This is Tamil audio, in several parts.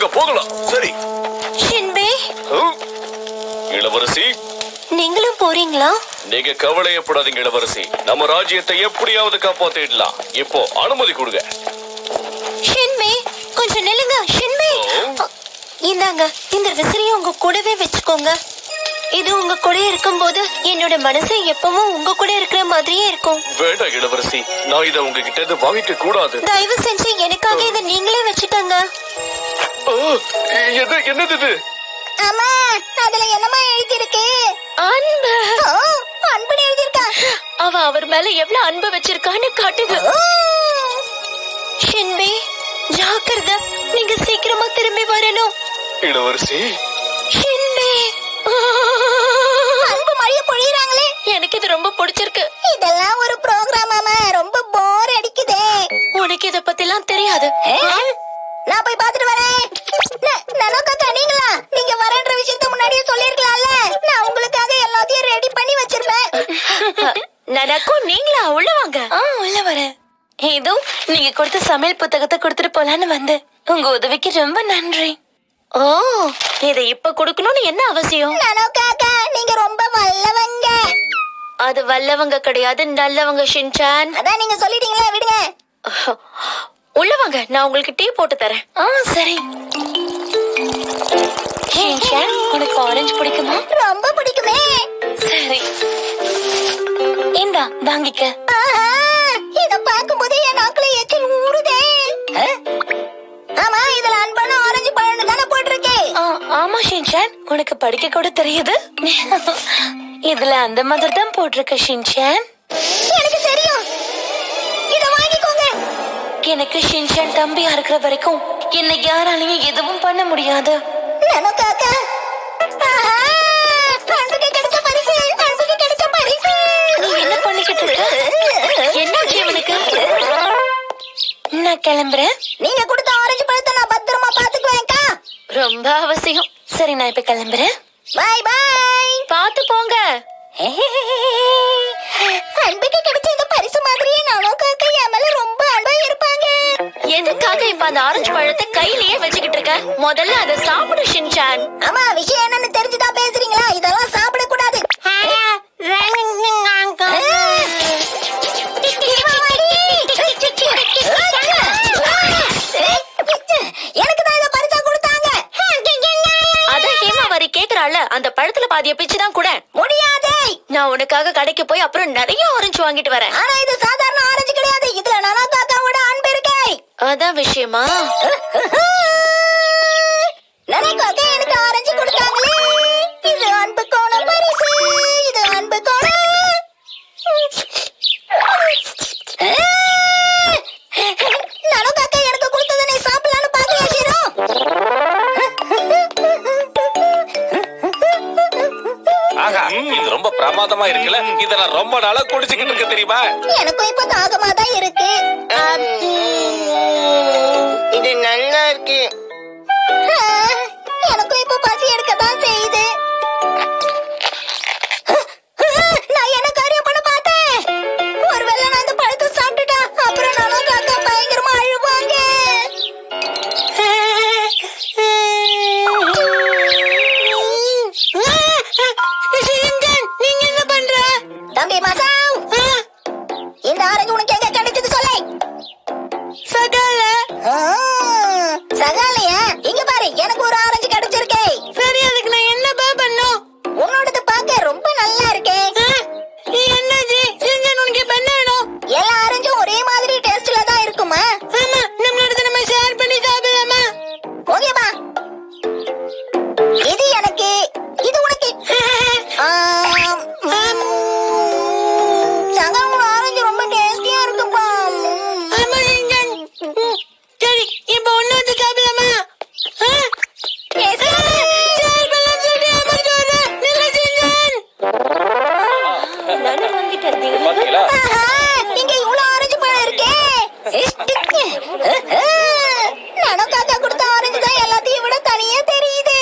வாங்க போகலாம் சரி ஷின்பே ஹம். இளவரசி நீங்களும் போறீங்களா நீங்க கவலையப்படாதீங்க இளவரசி நம்ம ராஜ்யத்தை எப்படியாவது காப்பாத்திடலாம் இப்போ அனுமதி கொடுங்க ஷின்பே கொஞ்சம் நில்லுங்க ஷின்பே ஓ. இந்தாங்க இந்த விசிறியை உங்க கூடவே வச்சுக்கோங்க இது உங்க கூட இருக்கும்போது என்னோட மனசு எப்பவும் உங்க கூட இருக்கிற மாதிரியே இருக்கும் வேண்டாம் இளவரசி நான் இதை உங்ககிட்ட இருந்து வாங்கிக்க கூடாது தயவு செஞ்சு எனக்காக இதை நீங்களே வச்சுக்கோங்க ஆ, என்ன என்னது இது அம்மா அதுல என்னமா எழுதி இருக்கு அன்பு அன்பு எழுதி இருக்கா அவ அவர் மேல எவ்வளவு அன்பு வச்சிருக்கான்னு காட்டுது ஷின்பே ஜாக்கிரதை நீங்க சீக்கிரமா திரும்பி வரணும் இளவரசி ஷின்பே அன்பு மழைய பொழியறாங்களே எனக்கு இது ரொம்ப பிடிச்சிருக்கு இதெல்லாம் ஒரு ப்ரோக்ராமாமா ரொம்ப போர் அடிக்குதே உனக்கு இத பத்திலாம் தெரியாது நான் போய் பாத்துட்டு வரேன் நனோக்காக்கா நீங்களா நீங்க வரேன்ற விஷயத்த முன்னாடியே சொல்லிருக்கலாம்ல நான் உங்களுக்காக எல்லாத்தையும் ரெடி பண்ணி வச்சிருப்பேன் நனக்கும் நீங்களா உள்ள வாங்க உள்ள வரேன் ஏதோ நீங்க கொடுத்த சமையல் புத்தகத்தை கொடுத்துட்டு போலான்னு வந்தேன் உங்க உதவிக்கு ரொம்ப நன்றி ஓ இதை இப்ப கொடுக்கணும்னு என்ன அவசியம் நனோக்காக்கா நீங்க ரொம்ப வல்லவங்க அது வல்லவங்க கிடையாது நல்லவங்க ஷின்சான் அதான் நீங்க சொல்லிட்டீங்களா விடுங்க உள்ள வாங்க நான் உங்களுக்கு டீ போட்டு தரேன் ஆ சரி ஷின்சான் உனக்கு ஆரஞ்சு பிடிக்குமா ரொம்ப பிடிக்குமே சரி இந்தா வாங்கிக்க இத பாக்கும்போது என் நாக்குல எச்சில் ஊறுதே ஆமா இதுல அன்பான ஆரஞ்சு பழம் தானே போட்டிருக்கே ஆமா ஷின்சான் உனக்கு படிக்க கூட தெரியுது இதுல அந்த மாதிரி தான் போட்டிருக்க ஷின்சான் எனக்கு தெரியும் இத வாங்கிக்கோங்க எனக்கு ஷின்சான் தம்பியா இருக்கிற வரைக்கும் என்னை யாராலையும் எதுவும் பண்ண முடியாது நமக்காக அன்புக்கு கிடைச்ச பரிசு அன்புக்கு கிடைச்ச பரிசு நீ என்ன பண்ணிக்கிட்டு இருக்க என்ன ஜீவனுக்கு நான் கிளம்புறேன் நீங்க கொடுத்த ஆரஞ்சு பழத்தை நான் பத்திரமா பாத்துக்குவேன்க்கா ரொம்ப அவசியம் சரி நான் இப்ப கிளம்புறேன் பாய் பாய் பாத்து போங்க அன்புக்கு கிடைச்ச இந்த பரிசு மாதிரியே நானும் காக்க என் மேல ரொம்ப அன்பா இருப்பாங்க எதுக்காக இப்ப அந்த ஆரஞ்சு பழத்தை கையிலேயே வச்சுக்கிட்டு இருக்க முதல்ல அதை சாப்பிடு ஷின்சான் ஆமா விஷயம் என்னன்னு தெரிஞ்சுதான் பேசுறீங்களா இதெல்லாம் சாப்பிட கூடாது எனக்கு தான் இத பரிசா கொடுத்தாங்க அத ஹேமாவரி கேக்குறாள் அந்த பழத்துல பாதிய பிச்சு தான் கூட முடியாதே நான் உனக்காக கடைக்கு போய் அப்புறம் நிறைய ஆரஞ்சு வாங்கிட்டு வரேன் ஆனா இது சாதாரண ஆரஞ்சு கிடையாது இதுல நானா காக்காவோட அன்பு இருக்கே அதான் விஷயமா நனைக்காக எனக்கு ஆரஞ்சு கொடுத்தாங்களே இது அன்பு கோணம் பரிசு இது அன்பு கோணம் நனக்காக எனக்கு கொடுத்ததை நீ சாப்பிடலான்னு பாக்கலையா ஷீரோ ஆகா இது ரொம்ப பிரமாதமா இருக்குல்ல இத நான் ரொம்ப நாளா குடிச்சுக்கிட்டு இருக்க தெரியுமா எனக்கும் இப்ப தாகமா தான் இருக்கு இது நல்லா இருக்கு எனக்கும் இப்ப பசி எடுக்க தான் செய்யுது நான் என்ன காரியம் பண்ண பார்த்தேன் ஒருவேளை நான் இந்த பழத்தை சாப்பிட்டுட்டா அப்புறம் நானும் காக்கா பயங்கரமா அழுவாங்க நீங்க என்ன பண்ற தம்பி மாசாவ் இந்த ஆரஞ்சு உனக்கு எங்க கிடைச்சது சொல்லை சகால சகாலையா இங்க பாரு எனக்கு ஒரு ஆரஞ்சு கிடைச்சிருக்கே சரி அதுக்கு நான் என்ன பா பண்ணும் உன்னோடது பார்க்க ரொம்ப நல்லா இருக்கே என்னது செஞ்சன் உனக்கு பண்ண வேணும் எல்லா ஆரஞ்சும் ஒரே மாதிரி டேஸ்ட்ல தான் இருக்குமா ஆமா நம்மளோடது நம்ம ஷேர் பண்ணி சாப்பிடலாமா ஓகேமா இது எனக்கு இது உனக்கு ஆம், ம். சகாவோட ஆரஞ்சு ரொம்ப டேஸ்டியா இருக்குப்பா ஆமா சரி இப்போ ஒண்ணு வந்து சாப்பிடலாமா பாத்தீங்களா இங்க இவ்வளவு ஆரஞ்சு பழம் இருக்கே நானும் காக்கா கொடுத்த ஆரஞ்சு தான் எல்லாத்தையும் விட தனியா தெரியுது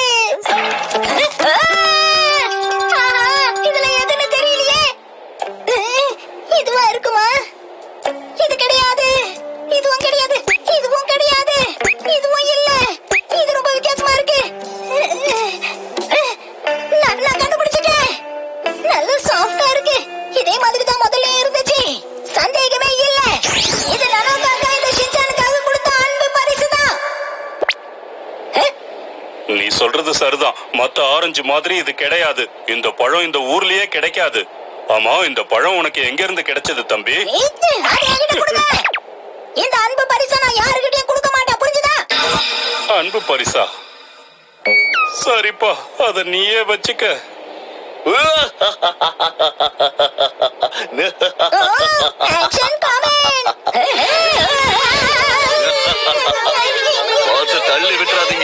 ஆஹா, இதுல எதுன்னு தெரியலையே இதுவா இருக்குமா இது கிடையாது இதுவும் கிடையாது இதுவும் கிடையாது இதுவும் இல்ல இது ரொம்ப சொல்றது சரிதான் மத்த ஆரஞ்சு மாதிரி இது கிடையாது இந்த பழம் இந்த ஊர்லயே கிடைக்காது ஆமா இந்த பழம் உனக்கு எங்க இருந்து கிடைச்சது தம்பி இது, அதை என்கிட்ட கொடுங்க. இந்த அன்பு பரிசை நான் யாருக்கிட்டயும் கொடுக்க மாட்டேன் புரிஞ்சுதா அன்பு பரிசா சரிப்பா அத நீயே வச்சுக்க ஆக்ஷன் காமெண்ட் பார்த்து தள்ளி விட்டுறாதீங்க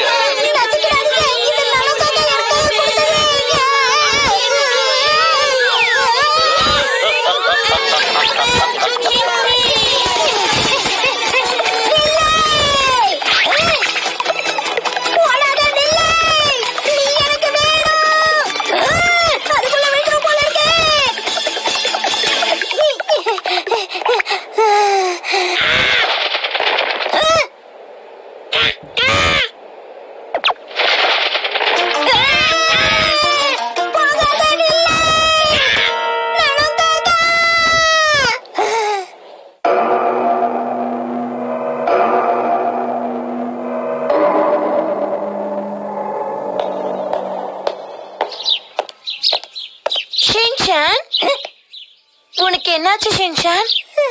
ஷின்சான் உனக்கு என்னாச்சு ஷின்சான்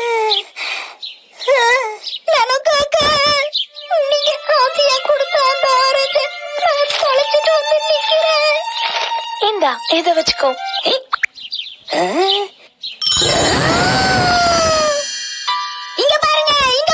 ನನಗಾಗ நீங்க ஆசையா கொடுத்த அந்த ஆரஞ்சு நான் தொலைச்சிட்டு வந்து நிக்கிறேன் இந்தா இத வச்சுக்கோ இங்க பாருங்க இங்க